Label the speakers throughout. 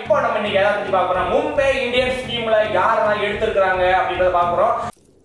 Speaker 1: இப்போ நம்ம இன்னைக்கு எதை பத்தி பார்க்கறோம் மும்பை இந்தியன்ஸ் டீம்ல யாரெல்லாம் எடுத்திருக்காங்க அப்படின்றத பார்க்கறோம்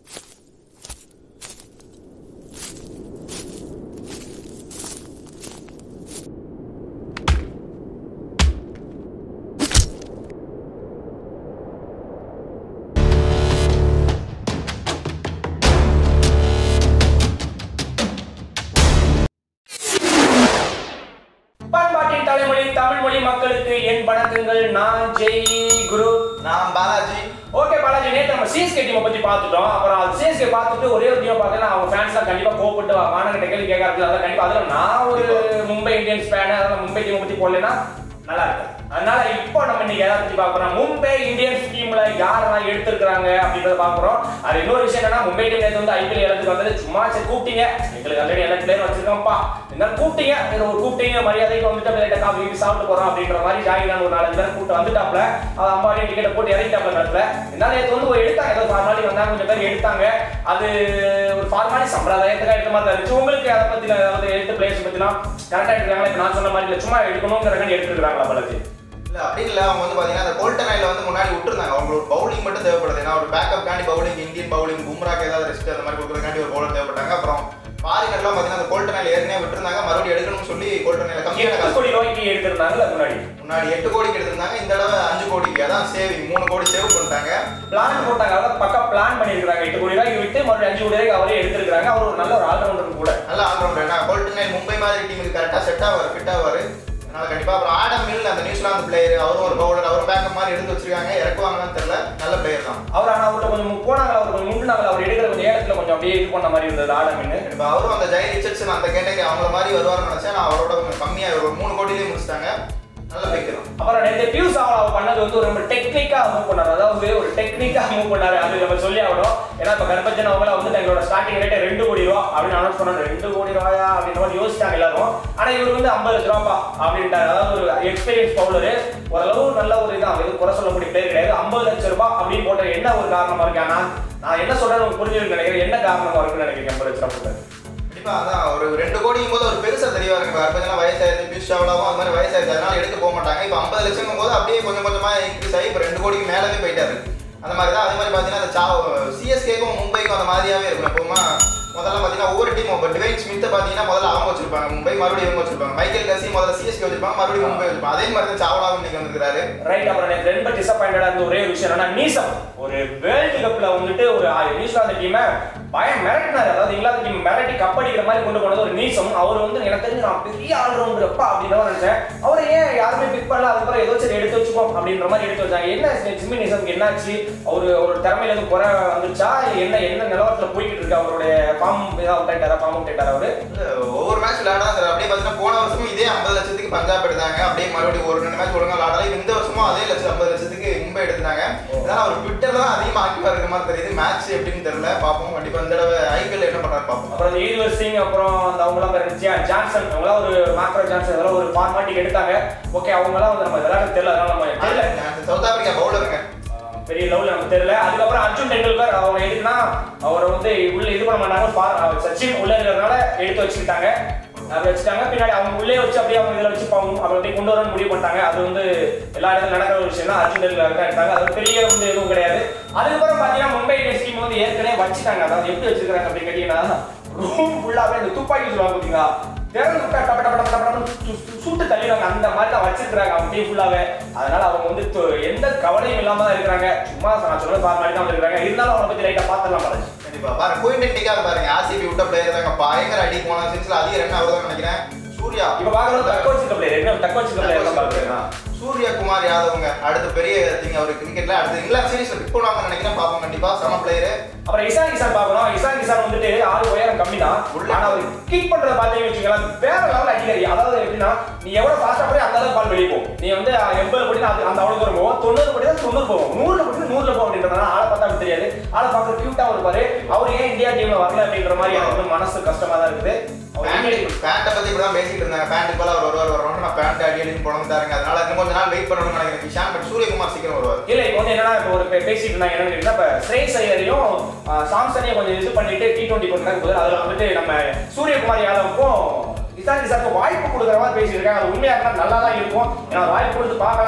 Speaker 1: பண்பாட்டின் தலைமொழி தமிழ் மொழி மக்களுக்கு என் வணக்கங்கள் நான் ஜெய் குரு
Speaker 2: நான் பாலாஜி
Speaker 1: ஓகே பாலாஜி நேற்று நம்ம சிஎஸ்கே டீமை பத்தி பார்த்துட்டோம் அப்புறம் அது சிஎஸ்கே பார்த்துட்டு ஒரே ஒரு டீம் பார்க்கல அவங்க ஃபேன்ஸ்லாம் கண்டிப்பா கோவப்பட்டு மாநகர கேள்வி கேட்கறது அதான் கண்டிப்பா அதில் நான் ஒரு மும்பை இந்தியன்ஸ் ஃபேன் அதனால மும்பை டீமை பத்தி போடலன்னா நல்லா இருக்கு அதனால இப்போ நம்ம இன்னைக்கு எதை பத்தி பார்க்கறோம் மும்பை இந்தியன்ஸ் டீம்ல யாரெல்லாம் எடுத்திருக்காங்க அப்படின்றத பார்க்கறோம் அது இன்னொரு விஷயம் என்னன்னா மும்பை டீம் நேற்று வந்து ஐபிஎல் இடத்துக்கு வந்தது சும்மா சரி கூப்பிட்டீங்க எங்களுக்கு ஆல்ரெடி எல்லா பிளேயர் வச்சிருக்கோம்ப்பா இருந்தாலும் கூப்பிட்டீங்க இது ஒரு கூப்பிட்டீங்க மரியாதைக்கு வந்துட்டு அப்படியே லைட்டா காஃபி கீஃபி சாப்பிட்டு போறோம் அப்படின்ற மாதிரி ஜாகிரான் ஒரு நாலஞ்சு பேர் கூப்பிட்டு வந்துட்டாப்ல அது அம்பாடி டிக்கெட்டை போட்டு இறங்கிட்டாப்ல இடத்துல இருந்தாலும் நேற்று வந்து ஒரு எடுத்தாங்க ஏதோ ஃபார்மாலிட்டி வந்தாங்க கொஞ்சம் பேர் எடுத்தாங்க அது ஒரு ஃபார்மாலிட்டி சம்பிரதாயத்துக்காக எடுத்த மாதிரி தான் இருந்துச்சு உங்களுக்கு அதை பத்தி அதாவது எடுத்த பிளேயர்ஸ் பத்திலாம் கரெக்டா எடுக்கிறாங்களா இப்போ நான் சொன்ன மாதிரி இல்லை சும்மா எடுக்கணுங்கிறக்காண்டி எடுத்துருக்காங்களா பலத்து
Speaker 2: இல்ல அப்படி இல்ல அவங்க வந்து பாத்தீங்கன்னா அந்த கோல்டன் ஐல வந்து முன்னாடி விட்டுருந்தாங்க அவங்களுக்கு பவுலிங் மட்டும் தேவைப்படுது ஏன்னா ஒரு பேக்கப் காண்டி பவுலிங் இந்தியன் பவுலிங் பும்ராக்கு ஏதாவது ரெஸ்ட் அந்த மாதிரி கொடுக்குறதுக்காண்டி ஒரு பவுலர் தேவைப்பட்டாங்க அப்புறம் ஃபாரினர்லாம் பாத்தீங்கன்னா அந்த கோல்டன் ஐல ஏற்கனவே விட்டுருந்தாங்க மறுபடியும் எடுக்கணும்னு சொல்லி கோல்டன் ஐல கம்மியான
Speaker 1: எட்டு
Speaker 2: காசு
Speaker 1: கோடி ரூபாய்க்கு எடுத்திருந்தாங்கல்ல முன்னாடி
Speaker 2: முன்னாடி எட்டு கோடிக்கு எடுத்திருந்தாங்க இந்த தடவை அஞ்சு கோடிக்கு அதான் சேவிங் மூணு கோடி சேவ் பண்ணிட்டாங்க
Speaker 1: பிளான் போட்டாங்க அதாவது பக்கா பிளான் பண்ணியிருக்காங்க எட்டு கோடி ரூபாய்க்கு விட்டு மறுபடியும் அஞ்சு கோடி ரூபாய்க்கு அவரே எடுத்திருக்காங்க அவர் ஒரு நல்ல ஒரு ஆல்ரவுண்டர் கூட
Speaker 2: நல்ல ஆல்ரவுண்டர் ஏன்னா கோல்டன் ஐல் மும்பை மாதிரி டீமுக்கு கரெக்டாக செட் ஆவார் ஃபிட் ஆவார் அதனால கண்டிப்பா அப்புறம் ஆடம் மில் அந்த நியூசிலாந்து பிளேயர் அவரும் ஒரு பவுலர் அவர் பேக்கப் மாதிரி எடுத்து வச்சிருக்காங்க இறக்குவாங்கன்னு தெரியல நல்ல பிளேயர் தான்
Speaker 1: அவர் ஆனா அவர்கிட்ட கொஞ்சம் போனாங்க அவர் கொஞ்சம் முன்னாங்க அவர் எடுக்கிற கொஞ்சம் ஏலத்துல கொஞ்சம் அப்படியே இது பண்ண மாதிரி இருந்தது ஆடமின்னு
Speaker 2: இப்ப அவரும் அந்த ஜெய் ரிச்சர்ட்சன் அந்த கேட்டகரி அவங்கள மாதிரி வருவார்னு நினைச்சேன் நான் அவரோட கொஞ்சம் கம்மியா ஒரு மூணு கோடியிலேயே முடிச்சிட்டாங்க நல்ல பிக் தான்
Speaker 1: அப்புறம் நேற்று பியூஸ் ஆவல் அவர் பண்ணது வந்து ரொம்ப டெக்னிக்கா மூவ் பண்ணாரு அதாவது ஒரு டெக்னிக்கா மூவ் பண்ணாரு அது நம்ம சொல்லி ஆகணும் ஏன்னா இப்ப கர்பஜன் அவங்கள வந்து எங்களோட ஸ்டார்டிங் ரேட்டே ரெண்டு கோடி ரூபா அப்படின்னு அனௌன்ஸ் பண்ணாரு ரெண்டு கோடி ரூபாயா அப்படின்ற மாதிரி யோசிச்சாங்க எல்லாரும் ஆனா இவர் வந்து ஐம்பது லட்ச ரூபாப்பா அப்படின்ட்டாரு அதாவது ஒரு எக்ஸ்பீரியன்ஸ் பவுலரு ஓரளவு நல்ல ஒரு இதான் எதுவும் குறை சொல்லக்கூடிய பேர் கிடையாது ஐம்பது லட்சம் ரூபாய் அப்படின்னு போட்ட என்ன ஒரு காரணமா இருக்கு ஆனா நான் என்ன சொல்றேன்னு உங்களுக்கு புரிஞ்சிருக்கு நினைக்கிறேன் என்ன காரணமா இருக்குன்னு நினைக்கிறேன் ஐம்பது லட்ச ரூபாய் போட்டது
Speaker 2: கண்டிப்பா அதான் ஒரு ரெண்டு கோடியும் போது ஒரு பெருசா தெரியவா இருக்கு கர்பஜனா வயசாயிருது பியூஷ் சாவ்லாவும் அது மாதிரி வயசாயிருது அதனால எடுக்க போக மாட்டாங்க இப்போ ஐம்பது லட்சம் போது அப்படியே கொஞ்சம் கொஞ்சமா இன்க்ரீஸ் ஆகி இப்போ ரெண்டு கோடிக்கு மேலவே போயிட்டாரு அந்த மாதிரி தான் அதே மாதிரி பார்த்தீங்கன்னா அந்த சாவ் சிஎஸ்கேக்கும் மும்பைக்கும் அந்த மாதிரியாவே இருக்கும் எப்பவுமா முதல்ல பார்த்தீங்கன்னா ஒவ்வொரு டீம் இப்போ டிவைன் ஸ்மித்தை பார்த்தீங்கன்னா முதல்ல அவங்க வச்சிருப்பாங்க மும்பை மறுபடியும் இவங்க வச்சிருப்பாங்க மைக்கேல் கசி முதல்ல சிஎஸ்கே வச்சிருப்பாங்க மறுபடியும் மும்பை வச்சிருப்பாங்க அதே மாதிரி தான் சாவ்லாவும் இன்னைக்கு வந்திருக்காரு
Speaker 1: ரைட் அப்புறம் எனக்கு ரொம்ப டிசப்பாயிண்டடா இருந்த ஒரே ஒரு விஷயம் என்னன்னா நீசம் ஒரு வேர்ல்டு கப்ல வந்துட்டு ஒரு ஆ- நியூசிலாந்து டீமை பயம் மிரட்டினாரு அதாவது இங்கிலாந்து டீம் மிரட்டி கப் அடிக்கிற மாதிரி கொண்டு போனது ஒரு நீசம் அவர் வந்து எனக்கு தெரிஞ்சு நான் பெரிய ஆல்ரவுண்டர் அப்பா அப்படின்னு நினைச்சேன் அவர் ஏன் யாருமே பிக் பண்ணல அதுக்கப்புறம் ஏதோ சரி எடுத்து வச்சுப்போம் அப்படின்ற மாதிரி எடுத்து வச்சாங்க என்ன ஜிம்மி நிசம் என்னாச்சு அவரு ஒரு திறமையில இருந்து குறை வந்துச்சா என்ன என்ன நிலவரத்துல போய்கிட்டு இருக்கு அவருடைய ஃபார்ம் ஏதாவது அவுட் ஆயிட்டாரா ஃபார்ம் அவுட் ஆயிட்டாரா அவரு
Speaker 2: இல்ல, ஒவ்வொரு மேட்ச் விளையாடா சார் அப்படியே பார்த்தீங்கன்னா போன வருஷமும் இதே ஐம்பது லட்சத்துக்கு பஞ்சாப் எடுத்தாங்க அப்படியே மறுபடியும் ஒரு ரெண்டு மேட்ச் ஒழுங்கா விளையாடல இந்த வருஷமும் அதே லட்சம் ஐம்பது லட்சத்துக்கு மும்பை எடுத்தாங்க இதனால அவர் ட்விட்டர்ல தான் அதிகமாக ஆக்டிவா இருக்க மாதிரி தெரியுது மேட்ச் எப்படின்னு தெரியல பார்ப்போம் கண்டிப்பா இந்த தடவை ஐபிஎல் என்ன பண்றாரு பார்ப்போம்
Speaker 1: அப்புறம் இந்த ஈர்வர் சிங் அப்புறம் அந்த அவங்களாம் பேர் இருந்துச்சு ஜான்சன் அவங்களாம் ஒரு மாக்ரோ ஜான்சன் இதெல்லாம் ஒரு ஃபார்மாட்டிக் எடுத்தாங்க ஓகே அவங்களாம் வந்து நம்ம விளையாட தெரியல அதனால நம்ம தெரியல
Speaker 2: சவுத் ஆப்பிரிக்கா பவுலருங்க
Speaker 1: ஆஹ் பெரிய லெவலில் நமக்கு தெரியல அதுக்கப்புறம் அர்ஜுன் டெண்டுல்கர் அவங்க எதுக்குன்னா அவரை வந்து உள்ள இது பண்ண மாட்டாங்க ஃபா- அவர் சச்சின் உள்ள இருக்கிறதுனால எடுத்து வச்சுக்கிட்டாங்க அப்படி வச்சுட்டாங்க பின்னாடி அவங்க உள்ளே வச்சு அப்படியே அவங்க இதில் வச்சு பாவம் அப்படி அப்படியே கொண்டு வரணும்னு முடிவு பண்ணிட்டாங்க அது வந்து எல்லா இடத்துல நடக்கிற ஒரு விஷயம் தான் அர்ஜுன் டெண்டுல்கர் தான் எடுத்தாங்க அது பெரிய வந்து எதுவும் கிடையாது அதுக்கப்புறம் பார்த்தீங்கன்னா மும்பை இந்தியன்ஸ் டீம் வந்து ஏற்கனவே வச்சுட்டாங்க அதாவது எப்படி வச்சிருக்காங்க அப்படின்னு கேட்டீங்கன்னா ரூம் ஃபுல்லாகவே அந்த துப்பாக்கி சொல்லுவாங்க பார்த்தீங்களா திறந்து விட்டா டப்ப டப்ப டப்ப டப்ப சு- சு- சுட்டு தள்ளிடுவாங்க அந்த மாதிரி தான் வச்சிருக்காங்க அவங்க டீம் ஃபுல்லாவே அதனால அவங்க வந்து தொ- எந்த கவலையும் இல்லாம தான் இருக்கிறாங்க சும்மா நான் சொல்றது ஃபார்மாலிட்டி தான் இருக்கிறாங்க இருந்தாலும் அவங்களை பத்தி லைட்டா பாத்துடலாம் பாலாஜி
Speaker 2: கண்டிப்பா பாருங்க குயின்டன் டிகால் பாருங்க ஆர்சிபி விட்ட பிளேயர் தாங்க பயங்கர அடி போன சீசன்ல அதிக ரன் அவர் தான் நினைக்கிறேன் சூர்யா
Speaker 1: இப்ப பாக்குறது தக்கோச்சிக்க பிளேயர் என்ன தக்கோச்சிக்க பிளேயர் தான் பாக்குறேன்
Speaker 2: சூர்யா குமார் யாதவ்ங்க அடுத்த பெரிய திங் அவர் கிரிக்கெட்ல அடுத்து இங்கிலாந்து சீரிஸ்ல பிக் பண்ணுவாங்கன்னு நினைக்கிறேன் பார்ப்போம் கண்டிப்பா செம பிளேயர்
Speaker 1: அப்புறம் இசான் கிசான் பார்க்கணும் இசான் கிசான் வந்துட்டு ஆள் உயரம் கம்மி தான்
Speaker 2: உள்ள.
Speaker 1: ஆனா அவர் கிக் பண்றத பார்த்தீங்கன்னு வச்சுக்கலாம் வேற லெவல் அடிக்காரி அதாவது எப்படின்னா நீ எவ்வளவு ஃபாஸ்டா போய் அந்த அளவுக்கு பால் வெளியே போகும் நீ வந்து எண்பது படி அது அந்த அவ்வளவு தூரம் போகும் தொண்ணூறு படி தான் தொண்ணூறு போகும் நூறுல படி நூறுல போகும் அப்படின்றதுனால ஆளை பார்த்தா அப்படி தெரியாது ஆளை பார்க்க கியூட்டா இருப்பாரு அவர் ஏன் இந்தியா டீம்ல வரல அப்படின்ற மாதிரி எனக்கு வந்து மனசு கஷ்டமா தான் இருக்குது அவர் இந்தியா team-
Speaker 2: பேண்ட்டை பத்தி இப்படி தான் பேசிட்டு இருந்தாங்க பேண்ட் போல அவர் வருவார் வருவார் நான் பேண்ட் அடி அடின்னு போனோம் தாருங்க அதனால இன்னும் கொஞ்ச நாள் வெயிட் பண்ணணும்னு நினைக்கிறேன் கிஷான் பட் சூரியகுமார் சீக்கிரம் வருவார்
Speaker 1: இல்ல இப்போ வந்து என்னன்னா இப்போ ஒரு பே- பேசிட்டு இருந்தாங்க என்னன்னு கேட்டீங்கன்னா, இப்ப ஸ்ரேஸ் ஐயரையும் ஆஹ், சாம்சனையும் கொஞ்சம் இது பண்ணிட்டு டி டுவெண்ட்டி கொண்டாங்க போது அதுல வந்துட்டு நம்ம சூரியகுமார் யாதவுக்கும் இசான் கிசானுக்கு வாய்ப்பு கொடுக்குற மாதிரி பேசிட்டு இருக்காங்க அது உண்மையா இருந்தா நல்லா தான் இருக்கும் ஏன்னா வாய்ப்பு கொடுத்து பார்க்கலாம்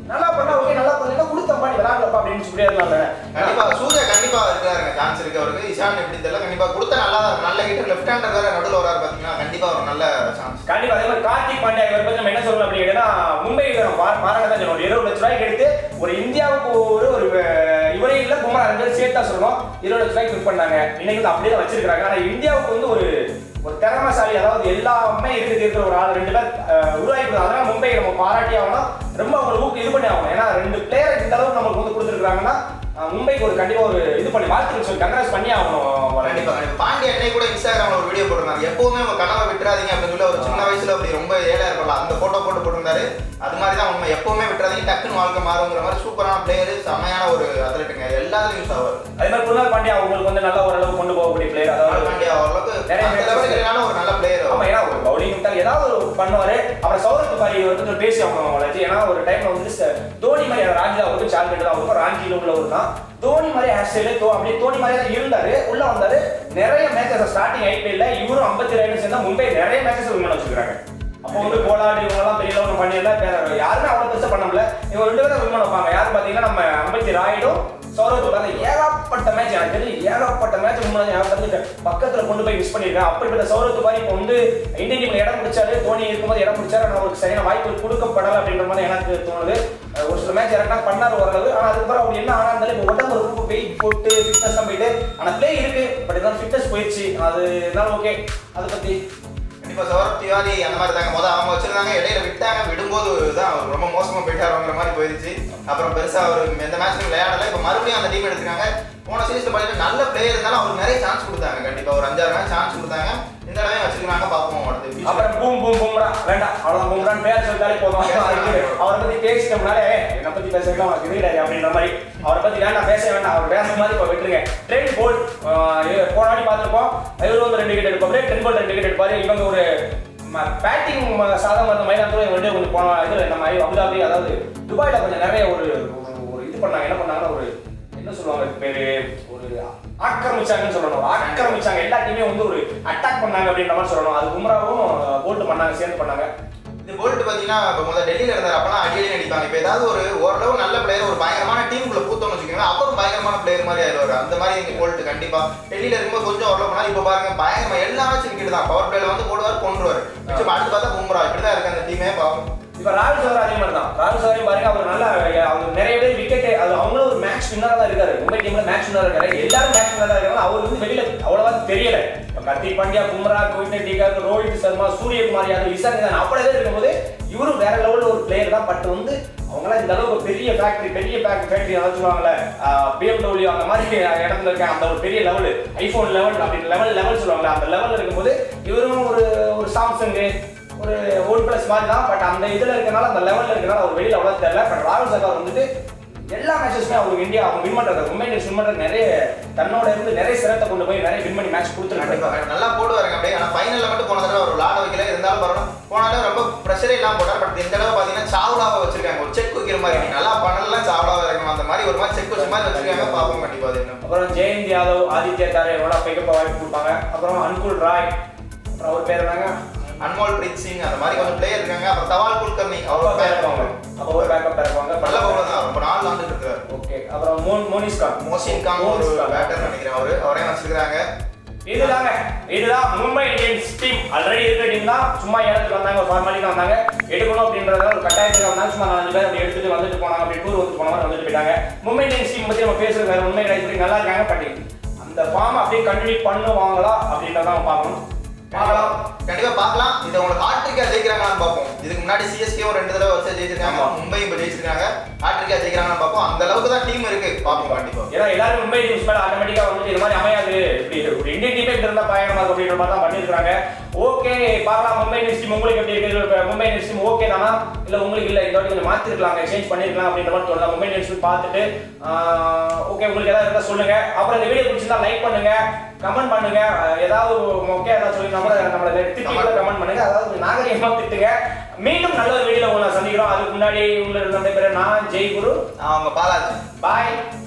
Speaker 1: நல்லா பண்ணா ஓகே நல்லா பண்ணா கொடுத்தப்பா நீ விளாட்லப்பா அப்படின்னு சொல்லி இருந்தாங்க
Speaker 2: கண்டிப்பா சூர்யா கண்டிப்பா இருக்காருங்க சான்ஸ் இருக்கு அவருக்கு இஷான் எப்படி தெரியல கண்டிப்பா கொடுத்தா நல்லா தான் இருக்கும். நல்ல ஹிட்டர் லெஃப்ட் ஹேண்டர் வேற நடுவில் வராரு பாத்தீங்கன்னா கண்டிப்பா ஒரு நல்ல சான்ஸ்
Speaker 1: கண்டிப்பா அதே மாதிரி கார்த்திக் பாண்டியா இவரை பத்தி நம்ம என்ன சொல்லணும் அப்படின்னா மும்பை பாராட்ட தான் சொல்லணும் ஒரு இருபது லட்ச ரூபாய்க்கு எடுத்து ஒரு இந்தியாவுக்கு ஒரு ஒரு அஹ், இவரே இல்ல குமார் ரெண்டு பேரும் சேர்த்தா சொல்லணும் இருபது லட்ச ரூபாய்க்கு வின் பண்ணாங்க இன்னைக்கு வந்து அப்படியே தான் வச்சிருக்காங்க ஆனா இந்தியாவுக்கு வந்து ஒரு ஒரு திறமைசாலி அதாவது எல்லாமே இருக்கு இருக்கிற ஒரு ஆள் ரெண்டு பேர் அஹ், உருவாக்கி கொடுத்தாங்க. அதனால மும்பை நம்ம பாராட்டி ஆகணும் ரொம்ப அவங்க ஊக்கு இது பண்ணி ஆகணும் ஏன்னா ரெண்டு பிளேயர் இந்த அளவுக்கு நமக்கு வந்து கொடுத்துருக்காங்கன்னா மும்பைக்கு ஒரு கண்டிப்பா ஒரு இது பண்ணி வாழ்த்துக்கள் சொல்லி கங்கராஜ் பண்ணி ஆகணும்
Speaker 2: கண்டிப்பா கண்டிப்பா பாண்டிய அன்னை கூட இன்ஸ்டாகிராம்ல ஒரு வீடியோ போட்டிருந்தாரு எப்பவுமே உங்க கனவை விட்டுறாதீங்க அப்படின்னு சொல்லி ஒரு சின்ன வயசுல அப்படி ரொம்ப ஏழா இருக்கலாம் அந்த போட்டோ போட்டு போட்டிருந்தாரு அது மாதிரி தான் உண்மை எப்பவுமே விட்டுறாதீங்க டக்குன்னு வாழ்க்கை மாறுங்கிற மாதிரி சூப்பரான பிளேயர் செமையான ஒரு அத்லட்டுங்க எல்லாத்துலயும் யூஸ் ஆவார்
Speaker 1: அதே மாதிரி குருநாள் பாண்டியா அவங்களுக்கு வந்து நல்ல ஓரளவு கொண்டு போகக்கூடிய பிளேயர் அதாவது
Speaker 2: பாண்டியா ஓரளவுக்கு
Speaker 1: நிறைய
Speaker 2: அந்த
Speaker 1: matches
Speaker 2: லெவலுக்கு இல்லைனாலும் ஒரு நல்ல பிளேயர்
Speaker 1: ஆமா ஏன்னா ஒரு பவுலிங் விட்டால் ஏதாவது ஒரு பண்ணுவாரு அப்புறம் சௌரத் பாரி வந்து பேசி அவங்க வளர்ச்சி ஏன்னா ஒரு டைம்ல வந்து ச- தோனி மாதிரி ராஜா அவருக்கும் சார்பெட் தான் அவருக்கும் ராஞ்சியில் உள்ளவர் தான் தோனி மாதிரி ஹேர் தோ அப்படியே தோனி மாதிரி தான் இருந்தாரு உள்ள வந்தாரு நிறைய மேட்சஸ் ஸ்டார்டிங் ஐபிஎல்ல இவரும் ஐம்பத்தி ரெண்டு சேர்ந்தா மும்பை நிறைய மேட்சஸ் வின் பண்ண வச்சிருக்காங்க அப்போ வந்து போலாடி இவங்கெல்லாம் பெரிய லெவலில் பண்ணியிருந்தா வேற யாருமே அவ்வளோ பெருசாக பண்ண முடியல இவங்க ரெண்டு பேரும் வின் பண்ண வைப்பாங்க யாரும் பார்த்தீங்கன்னா நம்ம அம்பத்தி ராயிடும் சௌரவ் பார்த்து ஏகப்பட்ட மேட்ச் எனக்கு தெரிஞ்சு ஏகப்பட்ட மேட்ச் முன்னாடி ஞாபகம் இருக்கு. பக்கத்துல கொண்டு போய் மிஸ் பண்ணிருக்கேன் அப்படிப்பட்ட சௌரவ் பாரி இப்போ வந்து இந்தியன் டீம்ல இடம் பிடிச்சாரு தோனி இருக்கும்போது இடம் பிடிச்சாரு ஆனால் அவருக்கு சரியான வாய்ப்பு கொடுக்கப்படல அப்படின்ற மாதிரி எனக்கு தோணுது அஹ் ஒரு சில மேட்ச் இறக்கினா பண்ணாரு ஓரளவு ஆனால் அதுக்கப்புறம் அவர் என்ன ஆனா இருந்தாலும் இப்போ உடம்பு ரொம்ப வெயிட் போட்டு ஃபிட்னஸ் தான் போயிட்டு ஆனால் பிளே இருக்கு பட் இருந்தாலும் ஃபிட்னஸ் போயிடுச்சு அது இருந்தாலும் ஓகே அதை பத்தி
Speaker 2: கண்டிப்பா சௌரப் திவாரி அந்த மாதிரி தாங்க முதல்ல அவங்க வச்சிருந்தாங்க இடையில விட்டாங்க விடும்போது தான் அவர் ரொம்ப மோசமா போயிட்டாருங்கிற மாதிரி போயிருச்சு அப்புறம் பெருசா அவர் எந்த மேட்ச்லையும் விளையாடல இப்போ மறுபடியும் அந்த டீம் எடுத்துருக்காங்க போன சீசன்ல பார்த்தீங்கன்னா நல்ல பிளேயர் இருந்தாலும் அவருக்கு நிறைய சான்ஸ் கொடுத்தாங்க கண்டிப்பா ஒரு அஞ்சாறு மேட்ச் சான்ஸ் கொடுத்தாங்க இந்த தடவை வச்சிருக்காங்க பார்ப்போம் அடுத்து future.
Speaker 1: அப்புறம் பூம் பூம் பூம்ரா வேண்டாம் அவ்வளோ பூம்ரான் பேர் சொல்லிட்டாலே போதும் அதுக்கு அவரை பத்தி பேசிட்டோம்னாலே என்னை பத்தி பேச வேண்டாம் அவருக்கு இது கிடையாது அப்படின்ற மாதிரி அவரை பத்தி வேண்டாம் பேச வேண்டாம் அவர் பேசுற மாதிரி இப்போ விட்டுருங்க ட்ரெண்ட் போல் போன வாட்டி பார்த்துருப்போம் இவர் வந்து ரெண்டு விக்கெட் எடுப்பாரு ட்ரெண்ட் போல் ரெண்டு விக்கெட் எடுப்பாரு இவங்க ஒரு பேட்டிங் சாதம் வந்த மைதானத்துல இவங்க ரெண்டு கொஞ்சம் போன இதுல நம்ம அபுதாபி அதாவது துபாயில கொஞ்சம் நிறைய ஒரு ஒரு- ஒரு இது பண்ணாங்க என்ன பண்ணாங்கன்னா ஒரு என்ன சொல்லுவாங்க இதுக்கு பேரு ஒரு ஆக்கிரமிச்சாங்கன்னு சொல்லணும் ஆக்கிரமிச்சாங்க எல்லா டீமையும் வந்து ஒரு அட்டாக் பண்ணாங்க அப்படின்ற மாதிரி சொல்லணும் அது கும்ராவும் போல்ட் பண்ணாங்க சேர்ந்து பண்ணாங்க
Speaker 2: இது போல்ட் பாத்தீங்கன்னா இப்போ முதல்ல டெல்லியில இருந்தார் அப்பலாம் அடி அடி அடிப்பாங்க இப்போ ஏதாவது ஒரு ஓரளவு நல்ல பிளேயர் ஒரு பயங்கரமான டீமுக்குள்ள பூத்தோம்னு வச்சுக்கோங்க அப்புறம் பயங்கரமான பிளேயர் மாதிரி ஆயிடுவாரு அந்த மாதிரி எங்க போல்ட் கண்டிப்பா டெல்லியில இருக்கும்போது கொஞ்சம் ஓரளவு பண்ணா இப்போ பாருங்க பயங்கரமா எல்லா மேட்சும் விக்கெட் தான் பவர் பிளேல வந்து போடுவார் கொண்டுருவார் மிச்சம் அடுத்து பார்த்தா பும்ரா இப்படிதான் இருக்கு அந்த டீமே பாவம்
Speaker 1: இப்ப ராகுல் சவர் அதே மாதிரி தான் ராகுல் சவரையும் பாருங்க அவர் நல்லா அவர் நிறைய பேர் விக்கெட் அது அவங்களும் ஒரு மேட்ச் வின்னரா தான் இருக்காரு மும்பை டீம்ல மேட்ச் வின்னரா இருக்காரு எல்லாரும் மேட்ச் வின்னரா இருக்காங்க அவர் வந்து வெளியில அவ்வளவா தெரியல இப்ப கர்த்திக் பாண்டியா பும்ரா கோவிந்த் டிகார் ரோஹித் சர்மா சூரியகுமார் யாதவ் இசான் கிசான் அப்படியே இருக்கும்போது இவரும் வேற லெவல்ல ஒரு பிளேயர் தான் பட் வந்து அவங்களாம் இந்த அளவுக்கு பெரிய ஃபேக்டரி பெரிய ஃபேக்டரி அதாவது சொல்லுவாங்கல்ல பிஎம்டபிள்யூ அந்த மாதிரி இடத்துல இருக்காங்க அந்த ஒரு பெரிய லெவல் ஐபோன் லெவல் அப்படி லெவல் லெவல் சொல்லுவாங்கல்ல அந்த லெவல் இருக்கும்போது இவரும் ஒரு ஒரு சாம்சங்கு ஒரு ஒன் பிளஸ் மாதிரி தான் பட் அந்த இதுல இருக்கனால அந்த லெவல்ல இருக்கனால அவர் வெளியில அவ்வளவு தெரியல பட் ராகுல் சர்கார் வந்துட்டு எல்லா மேட்சஸ்மே அவருக்கு இந்தியா அவங்க வின் பண்றாங்க மும்பை இந்தியன்ஸ் வின் பண்றது நிறைய தன்னோட இருந்து நிறைய சிரத்தை கொண்டு போய் நிறைய வின் பண்ணி மேட்ச் கொடுத்துருக்காங்க
Speaker 2: கண்டிப்பா நல்லா போடுவாருங்க அப்படியே ஆனா ஃபைனல்ல மட்டும் போன தடவை அவர் விளாட வைக்கல இருந்தாலும் பரவாயில்ல போன தடவை ரொம்ப ப்ரெஷரே இல்லாம போட்டார் பட் இந்த தடவை பாத்தீங்கன்னா சாவ்லாவை வச்சிருக்காங்க ஒரு செக் வைக்கிற மாதிரி நீ நல்லா பண்ணலாம் சாவ்லாவை இறக்கணும் அந்த மாதிரி ஒரு மாதிரி செக் வச்ச மாதிரி வச்சிருக்காங்க பாப்போம் கண்டிப்பா அது என்ன
Speaker 1: அப்புறம் ஜெயந்த் யாதவ் ஆதித்யா தாரே இவரோட பிக்கப் வாய்ப்பு கொடுப்பாங்க அப்புறம் அன்குல் ராய் அப்புறம் அவர் பேர் என்னங்க
Speaker 2: அன்மோல் பிரீத் சிங் அந்த மாதிரி கொஞ்சம் பிளேயர் இருக்காங்க அப்புறம் தவால் குல்கர்னி
Speaker 1: அவர்
Speaker 2: அவர்
Speaker 1: பேர் இருப்பாங்க அப்போ ஒரு பேக்கப் இருப்பாங்க
Speaker 2: நல்ல பவுலர் தான் ரொம்ப நாள் வந்துட்டு இருக்காரு
Speaker 1: ஓகே அப்புறம் மோன் மோனிஸ் கான்
Speaker 2: மோசின் காங் ஒரு
Speaker 1: மோனிஸ் கான்.
Speaker 2: பேட்டர் நினைக்கிறேன் அவரு அவரையும் வச்சிருக்காங்க
Speaker 1: இதுதாங்க இதுதான் மும்பை இந்தியன்ஸ் டீம் ஆல்ரெடி இருக்கிற டீம் தான் சும்மா இடத்துக்கு வந்தாங்க ஃபார்மாலிட்டி வந்தாங்க எடுக்கணும் அப்படின்றத ஒரு கட்டாயத்துக்கு வந்தாங்க சும்மா நாலு பேர் அப்படி எடுத்துட்டு வந்துட்டு போனாங்க அப்படி டூர் வந்து போனவங்க வந்துட்டு போயிட்டாங்க மும்பை இந்தியன்ஸ் டீம் பத்தி நம்ம பேசுறது வேற உண்மை ரைட் நல்லா இருக்காங்க பட் அந்த ஃபார்ம் அப்படியே கண்டினியூ பண்ணுவாங்களா அப்படின்றத நம்ம பார்க்கணும் பார்க்கலாம்
Speaker 2: கண்டிப்பா பார்க்கலாம் இது உங்களுக்கு ஹாட்ரிக்கா ஜெயிக்கிறாங்களான்னு பார்ப்போம் இதுக்கு முன்னாடி சிஎஸ்கேவும் ரெண்டு தடவை வருஷம் ஜெயிச்சிருக்காங்க
Speaker 1: ஆமா.
Speaker 2: மும்பை இப்போ ஜெயிச்சிருக்காங்க ஹாட்ரிக்கா ஜெயிக்கிறாங்கன்னு பார்ப்போம் அந்த அளவுக்கு தான் டீம் இருக்கு பார்ப்போம் கண்டிப்பா
Speaker 1: ஏன்னா எல்லாரும் மும்பை டீம்ஸ் மேல ஆட்டோமேட்டிக்கா வந்துட்டு இது மாதிரி அமையாது இப்படி ஒரு இந்தியன் டீமே இப்படி இருந்தா பயணமா இருக்கும் அப்படின்ற மாதிரி தான் பண்ணிருக்காங்க ஓகே பார்க்கலாம் மும்பை இந்தியன்ஸ் டீம் உங்களுக்கு எப்படி இருக்குது இப்ப மும்பை இந்தியன்ஸ் டீம் ஓகே தானா இல்ல உங்களுக்கு இல்ல இந்த வாட்டி கொஞ்சம் மாத்திருக்கலாம் சேஞ்ச் பண்ணிருக்கலாம் அப்படின்ற மாதிரி தோணுதா மும்பை இந்தியன்ஸ் டீம் பார்த்துட்டு ஓகே உங்களுக்கு ஏதாவது இருந்தா சொல்லுங்க அப்புறம் இந்த வீடியோ பிடிச்சிருந்தா லைக் பண்ணுங்க கமெண்ட் பண்ணுங்க அஹ் ஏதாவது ஓகே ஏதாவது சொல்லி நம்ம நம்மள திட்டி கமெண்ட் பண்ணுங்க அதாவது நாகரிகமா திட்டுங்க மீண்டும் நல்ல ஒரு வீடியோல உங்களை சந்திக்கிறோம் அதுக்கு முன்னாடி உங்களை இருந்த பேர் நான் ஜெய் குரு
Speaker 2: அவங்க பாலாஜி
Speaker 1: பாய்